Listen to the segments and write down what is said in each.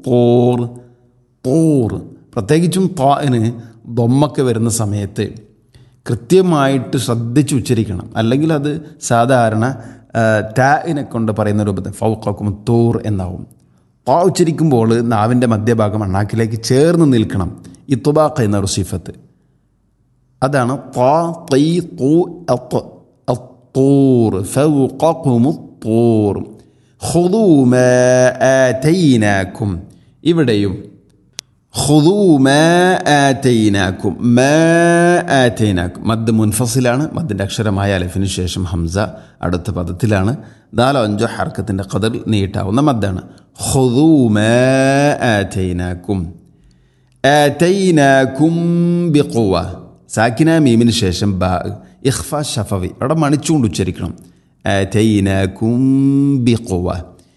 Thor Thor പ്രത്യേകിച്ചും താന് ദൊമ്മൊക്കെ വരുന്ന സമയത്ത് കൃത്യമായിട്ട് ശ്രദ്ധിച്ച് ഉച്ചരിക്കണം അല്ലെങ്കിൽ അത് സാധാരണ ടാഇനെ കൊണ്ട് പറയുന്ന രൂപത്തിൽ ഫൗക്കും തോർ എന്നാവും താ ഉച്ചരിക്കുമ്പോൾ നാവിൻ്റെ മധ്യഭാഗം അണ്ണാക്കിലേക്ക് ചേർന്ന് നിൽക്കണം ഇത്തുബാഖ എന്ന ഒരു സിഫത്ത് അതാണ് താ തൈ തൂ അത്ത് അത്തൂർ ഫൗഖക്കും الطور خذوا ما آتيناكم ഇവിടെയും خذوا ما آتيناكم ما آتيناكم മദ് മുൻഫസിലാണ് മദ്ദിൻ്റെ അക്ഷരമായ അലഫിന് ശേഷം ഹംസ അടുത്ത പദത്തിലാണ് നാലോ അഞ്ചോ ഹർക്കത്തിൻ്റെ കതിർ നീട്ടാവുന്ന മദ്ദാണ് خذوا ما آتيناكم آتيناكم بقوة സാക്കിന മീമിന് ശേഷം ബ ഇഖ്ഫ ഷഫവി അവിടെ മണിച്ചുകൊണ്ട് ഉച്ചരിക്കണം آتيناكم بقوة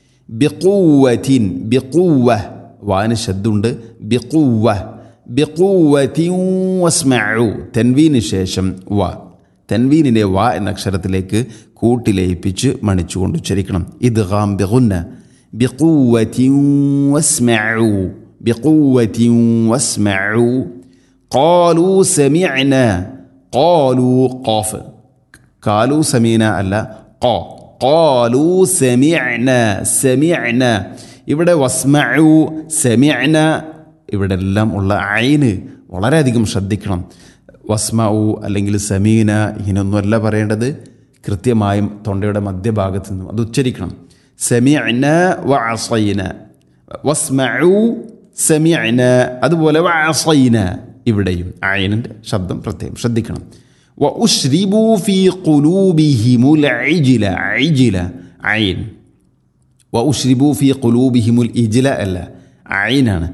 بقوة بقوة വാന് ശബ്ദമുണ്ട് ബിഖുവ ബിഖുവതി വസ്മഉ തൻവീന് ശേഷം വ തൻവീനിനെ വ എന്ന അക്ഷരത്തിലേക്ക് കൂട്ടിലയിപ്പിച്ച് മണിച്ചുകൊണ്ട് ഉച്ചരിക്കണം ഇദ്ഗാം ബിഗുന്ന ബിഖുവതി വസ്മഉ ബിഖുവതി വസ്മഉ قالوا سمعنا قالوا قاف قالوا سمينا അല്ല ق قالوا سمعنا سمعنا ഇവിടെ വസ്മഉ സെമിഅന ഇവിടെ എല്ലാം ഉള്ള ഐന് വളരെയധികം ശ്രദ്ധിക്കണം വസ്മഉ അല്ലെങ്കിൽ സമീന ഇങ്ങനെയൊന്നുമല്ല പറയേണ്ടത് കൃത്യമായും തൊണ്ടയുടെ മധ്യഭാഗത്ത് നിന്നും അത് ഉച്ചരിക്കണം സെമിഅന വ അസൈന വസ്മഉ സെമിഅന അതുപോലെ വ അസൈന ഇവിടെയും ഐനിൻ്റെ ശബ്ദം പ്രത്യേകം ശ്രദ്ധിക്കണം വ ഉഷ്രിബു ഫി ഖുലൂബിഹിമുൽ ഐജില ഐജില ഐൻ വ ഉഷ്രിബു ഫി ഖുലൂബിഹിമുൽ ഇജില അല്ല ഐനാണ്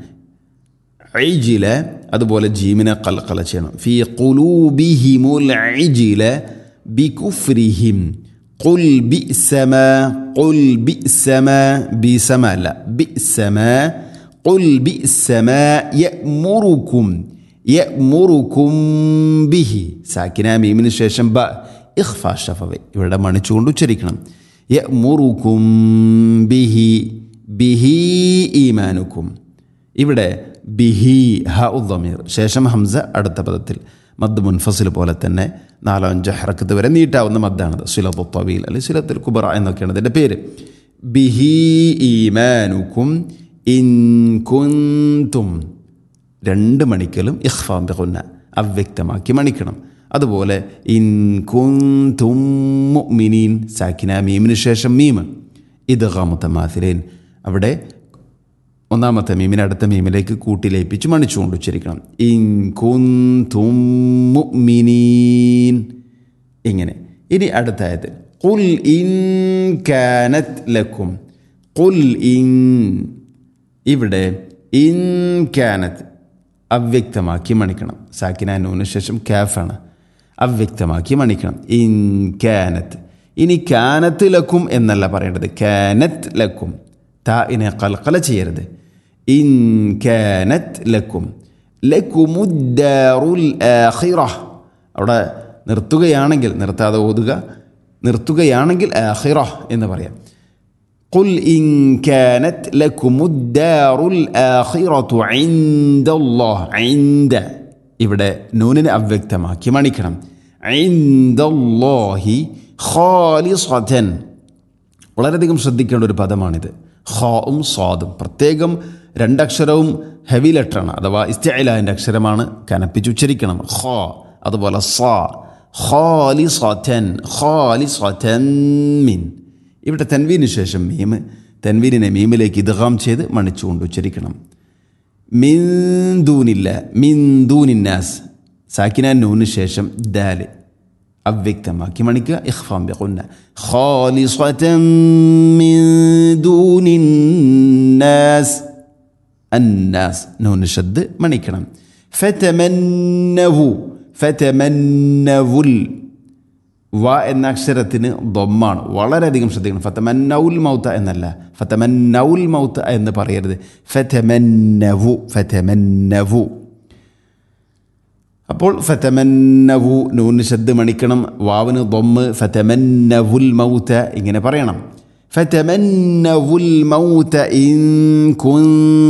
ഐജില അതുപോലെ ജീമിനെ കൽക്കല ചെയ്യണം ഫി ഖുലൂബിഹിമുൽ ഐജില ബികുഫ്രിഹിം قل بئس ما قل بئس ما بئس ما لا بئس ما قل بئس ما يأمركم يأمركم به സാക്കിന മീമിന് ശേഷം ബ ഇഖ്ഫ ഷഫവെ ഇവിടെ മണിച്ചുകൊണ്ട് ഉച്ചരിക്കണം യമുറുക്കും ബിഹി ബിഹി ഈമാനുക്കും ഇവിടെ ബിഹി ഹ ഉദ്ദമീർ ശേഷം ഹംസ അടുത്ത പദത്തിൽ മദ് മുൻഫസിൽ പോലെ തന്നെ നാലോ അഞ്ചോ ഹറക്കത്ത് വരെ നീട്ടാവുന്ന മദ്ദാണത് സുലത്തു തവീൽ അല്ലെങ്കിൽ സുലത്തുൽ കുബറ എന്നൊക്കെയാണ് ഇതിൻ്റെ പേര് ബിഹി ഈമാനുക്കും ഇൻ കുന്തും രണ്ട് മണിക്കലും ഇഖ്ഫാം ബിഖുന്ന അവ്യക്തമാക്കി മണിക്കണം അതുപോലെ ഇൻ കുന്തും മുഅ്മിനീൻ സാക്കിന മീമിന് ശേഷം മീമ് ഇത് ഗാമുത്തമാഥിലേൻ അവിടെ ഒന്നാമത്തെ മീമിനെ അടുത്ത മീമിലേക്ക് കൂട്ടിലേപ്പിച്ച് മണിച്ചുകൊണ്ട് ഉച്ചരിക്കണം ഇൻ കുന്തും മുഅ്മിനീൻ ഇങ്ങനെ ഇനി അടുത്ത ആയത് ഖുൽ ഇൻ കാനത് ലക്കും ഖുൽ ഇൻ ഇവിടെ ഇൻ കാനത്ത് അവ്യക്തമാക്കി മണിക്കണം സാക്കിന നൂന് ശേഷം കാഫാണ് അവ്യക്തമാക്കി മണിക്കണം ഇൻ കാനത്ത് ഇനി കാനത്ത് ലക്കും എന്നല്ല പറയേണ്ടത് കാനത്ത് ലക്കും താ ഇനെ കൽക്കല ചെയ്യരുത് ഇൻ കാനത്ത് ലക്കും ലക്കുമുദ്ദാറുൽ ആഖിറ അവിടെ നിർത്തുകയാണെങ്കിൽ നിർത്താതെ ഓതുക നിർത്തുകയാണെങ്കിൽ ആഖിറ എന്ന് പറയാം قل إن كانت لكم الدار الآخرة عند الله عند ഇവിടെ നൂനിനെ അവ്യക്തമാക്കി മണിക്കണം ഐന്ദല്ലാഹി ഖാലിസതൻ വളരെയധികം ശ്രദ്ധിക്കേണ്ട ഒരു പദമാണിത് ഖാവും സ്വാദും പ്രത്യേകം രണ്ടക്ഷരവും ഹെവി ലെറ്ററാണ് അഥവാ ഇസ്തഇലാൻ്റെ അക്ഷരമാണ് കനപ്പിച്ച് ഉച്ചരിക്കണം ഖാ അതുപോലെ സാ ഖാലിസതൻ ഖാലിസതൻ മിൻ ഇവിടെ തൻവീന് ശേഷം മീം തൻവീനിനെ മീമിലേക്ക് ഇദ്ഗാം ചെയ്ത് മണിച്ചുകൊണ്ട് ഉച്ചരിക്കണം മിന്ദൂനില്ല മിന്ദൂനിന്നാസ് സാക്കിന നൂന് ശേഷം ദാല് അവ്യക്തമാക്കി മണിക്കുക ഇഖ്ഫാം ബിഖുന്ന ഖാലിസതൻ മിൻ ദൂനിന്നാസ് അന്നാസ് നൂന് ഷദ് മണിക്കണം ഫതമന്നവു ഫതമന്നവുൽ വ എന്ന അക്ഷരത്തിന് ദൊമ്മാണ് വളരെയധികം ശ്രദ്ധിക്കണം ഫത്തമന്നൗൽ മൗത്ത എന്നല്ല ഫത്തമന്നൗൽ മൗത്ത എന്ന് പറയരുത് ഫതമന്നവു ഫതമന്നവു അപ്പോൾ ഫതമന്നവു നൂന് ശബ്ദ് മണിക്കണം വാവിന് ദൊമ്മ് ഫതമന്നവുൽ മൗത്ത ഇങ്ങനെ പറയണം ഫതമന്നവുൽ മൗത്ത ഇൻ കുൻ